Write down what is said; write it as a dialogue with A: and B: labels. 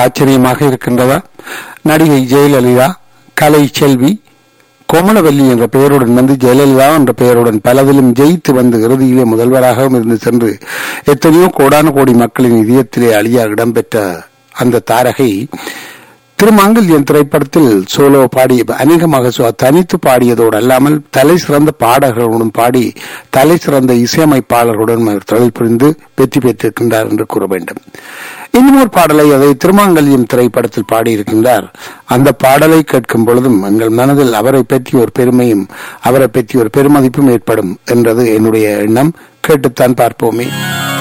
A: ஆச்சரியமாக இருக்கின்றதா நடிகை ஜெயலலிதா கலை செல்வி கோமலவல்லி என்ற பெயருடன் வந்து ஜெயலலிதா என்ற பெயருடன் பலதிலும் ஜெயித்து வந்து இறுதியிலே முதல்வராகவும் இருந்து சென்று எத்தனையோ கோடான கோடி மக்களின் இதயத்திலே அழியா இடம்பெற்ற அந்த தாரகை திருமாங்கல்யன் திரைப்படத்தில் சோலோ பாடிய அநேகமாக சோ- தனித்து பாடியதோடு அல்லாமல் தலை சிறந்த பாடகர்களுடன் பாடி தலை சிறந்த இசையமைப்பாளர்களுடன் அவர் தொழில் புரிந்து வெற்றி பெற்றிருக்கின்றார் என்று கூற வேண்டும் இன்னும் ஒரு பாடலை அதை திருமாங்கல்யம் திரைப்படத்தில் பாடியிருக்கின்றார் அந்த பாடலை கேட்கும் பொழுதும் எங்கள் மனதில் அவரை பற்றி ஒரு பெருமையும் அவரை பற்றி ஒரு பெருமதிப்பும் ஏற்படும் என்றது என்னுடைய எண்ணம் கேட்டுத்தான் பார்ப்போமே